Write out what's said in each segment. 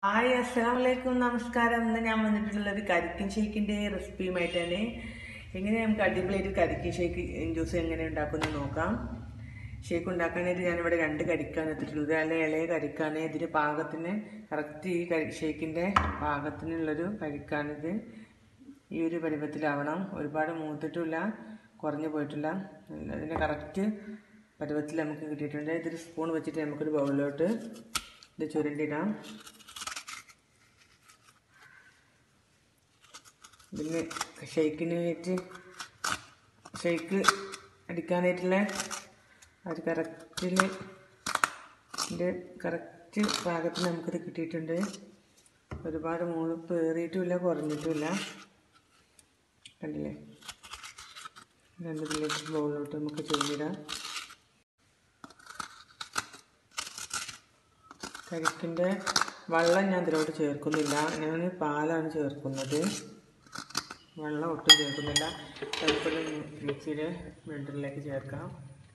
hi അസ്സലാം വലൈക്കും നമസ്കാരം ഇന്ന് ഞാൻ വന്നിട്ടുള്ളത് കരിക്കിൻ ഷേക്കിൻ്റെ റെസിപ്പിയുമായിട്ടാണ് എങ്ങനെ നമുക്ക് അടിപൊളിയായിട്ട് കരിക്കിൻ ഷേക്ക് ജ്യൂസ് എങ്ങനെ ഉണ്ടാക്കുന്നത് നോക്കാം ഷേക്ക് ഉണ്ടാക്കാനായിട്ട് ഞാനിവിടെ രണ്ട് കരിക്കാണ് എടുത്തിട്ടുള്ളത് അല്ലെ ഇളയ കരിക്കാണ് ഇതിന് പാകത്തിന് കറക്റ്റ് ഈ കരി ഷേക്കിൻ്റെ പാകത്തിനുള്ളൊരു കരിക്കാണിത് ഈ ഒരു പരുവത്തിലാവണം ഒരുപാട് മൂത്തിട്ടില്ല കുറഞ്ഞു പോയിട്ടില്ല അതിൻ്റെ കറക്റ്റ് പരുവത്തിൽ നമുക്ക് കിട്ടിയിട്ടുണ്ട് ഇതൊരു സ്പൂൺ വെച്ചിട്ട് നമുക്കൊരു ബൗളിലോട്ട് ഇത് ചുരുണ്ടിടാം പിന്നെ ഷെയ്ക്കിന് വേണ്ടി ഷെയ്ക്ക് അടിക്കാനായിട്ടുള്ള അത് കറക്റ്റിൽ ഇതിൻ്റെ കറക്റ്റ് പാകത്തിന് നമുക്കിത് കിട്ടിയിട്ടുണ്ട് ഒരുപാട് മൂപ്പ് ഏറിയിട്ടുമില്ല കുറഞ്ഞിട്ടുമില്ല കണ്ടില്ലേ രണ്ട് പ്ലേറ്റ് ബൗളിലോട്ട് നമുക്ക് ചുരുണ്ടിടാം കരിക്കിൻ്റെ വെള്ളം ഞാൻ ഇതിലോട്ട് ചേർക്കുന്നില്ല ഞാൻ പാലാണ് ചേർക്കുന്നത് വെള്ളം ഒട്ടും ചേർക്കുന്നില്ല നമുക്കൊരു മിക്സിയുടെ ബ്ലെൻഡറിലേക്ക് ചേർക്കാം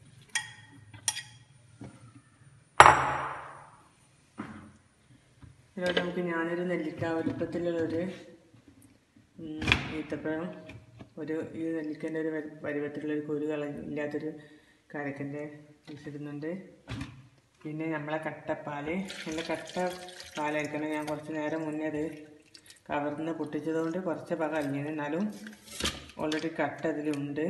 ഇതിലോട്ട് നമുക്ക് ഞാനൊരു നെല്ലിക്ക വലുപ്പത്തിലുള്ളൊരു ഈത്തപ്പഴം ഒരു ഈ നെല്ലിക്കൻ്റെ ഒരു പരുവത്തിലുള്ളൊരു കുരു കളയില്ലാത്തൊരു കരക്കൻ്റെ ഇടുന്നുണ്ട് പിന്നെ നമ്മളെ കട്ടപ്പാല് നല്ല കട്ട പാലായിരിക്കണം ഞാൻ കുറച്ച് നേരം മുന്നേ അത് കവർന്ന് പൊട്ടിച്ചതുകൊണ്ട് കുറച്ച് ഭാഗം അരിഞ്ഞത് എന്നാലും ഓൾറെഡി കട്ട അതിലുണ്ട്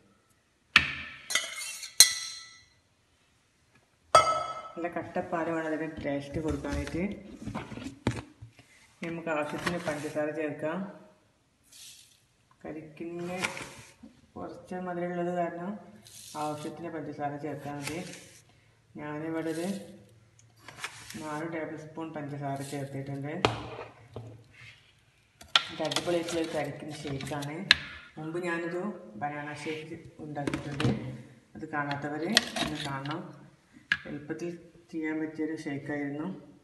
നല്ല കട്ടപ്പാല് വേണം അതിന് ടേസ്റ്റ് കൊടുക്കാനായിട്ട് നമുക്ക് ആവശ്യത്തിന് പഞ്ചസാര ചേർക്കാം കരിക്കിന് കുറച്ച് മധുരമുള്ളത് കാരണം ആവശ്യത്തിന് പഞ്ചസാര ചേർക്കാൻ മതി ഞാനിവിടെ ഒരു നാല് ടേബിൾ സ്പൂൺ പഞ്ചസാര ചേർത്തിട്ടുണ്ട് ഇത് അടിപൊളിയായിട്ടുള്ള ഒരു കരിക്കിന് ഷേക്കാണ് മുമ്പ് ഞാനൊരു ബനാന ഷേക്ക് ഉണ്ടാക്കിയിട്ടുണ്ട് അത് കാണാത്തവർ ഒന്ന് കാണണം എളുപ്പത്തിൽ ചെയ്യാൻ പറ്റിയൊരു ഷേക്കായിരുന്നു